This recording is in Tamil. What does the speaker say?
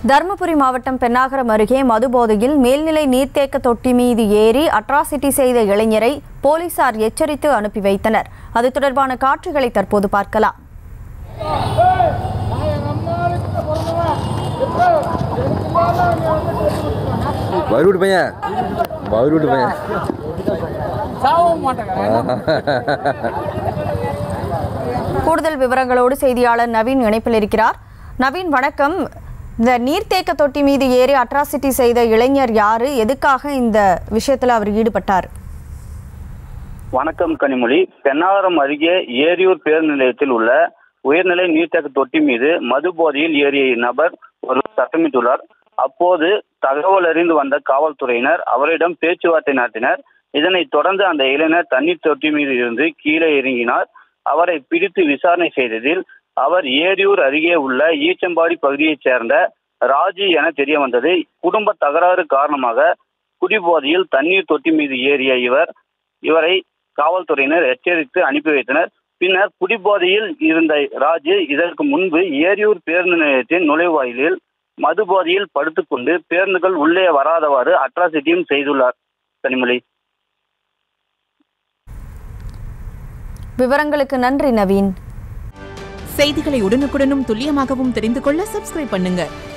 தருமபுரி மாவட்டம் பென்னாகரம் அருகே மதுபோதையில் மேல்நிலை நீர்த்தேக்க தொட்டி மீது ஏறி அட்ராசிட்டி செய்த இளைஞரை போலீசார் எச்சரித்து அனுப்பி வைத்தனர் அது தொடர்பான காட்சிகளை தற்போது பார்க்கலாம் பருவிட்டு பையன் பருவிட்டு பையன் கூடுதல் விவரங்களோடு செய்தியாளர் நவீன் இணைப்பில் இருக்கிறார் நவீன் வணக்கம் இந்த நீர்த்தேக்க தொட்டி மீது ஏறி அட்ராசிட்டி செய்த இளைஞர் யாரு எதுக்காக இந்த விஷயத்துல அவர் ஈடுபட்டார் வணக்கம் கனிமொழி பெண்ணாகரம் அருகே ஏரியூர் பேருந்து நிலையத்தில் உள்ள உயர்நிலை நீர்த்தேக்க தொட்டி மீது மது போதையில் ஏறிய நபர் ஒரு சத்தமிட்டுள்ளார் அப்போது தகவல் அறிந்து வந்த காவல்துறையினர் அவரிடம் பேச்சுவார்த்தை நடத்தினர் இதனைத் தொடர்ந்து அந்த இளைஞர் தண்ணீர் தொட்டி மீது இருந்து கீழே இறங்கினார் அவரை பிடித்து விசாரணை செய்ததில் அவர் ஏரியூர் அருகே உள்ள ஈச்சம்பாடி பகுதியைச் சேர்ந்த ராஜு என தெரிய வந்தது குடும்ப தகராறு காரணமாக குடிபோதையில் தண்ணீர் தொட்டி மீது ஏறிய இவர் இவரை காவல்துறையினர் எச்சரித்து அனுப்பி வைத்தனர் பின்னர் குடிபோதையில் இருந்த ராஜு இதற்கு முன்பு ஏரியூர் பேருந்து நிலையத்தின் நுழைவாயிலில் மது போதையில் படுத்துக்கொண்டு பேருந்துகள் உள்ளே வராதவாறு அட்ராசிட்டியும் செய்துள்ளார் கனிமொழி விவரங்களுக்கு நன்றி நவீன் செய்திகளை உடனுக்குடனும் துல்லியமாகவும் தெரிந்து கொள்ள சப்ஸ்கிரைப் பண்ணுங்க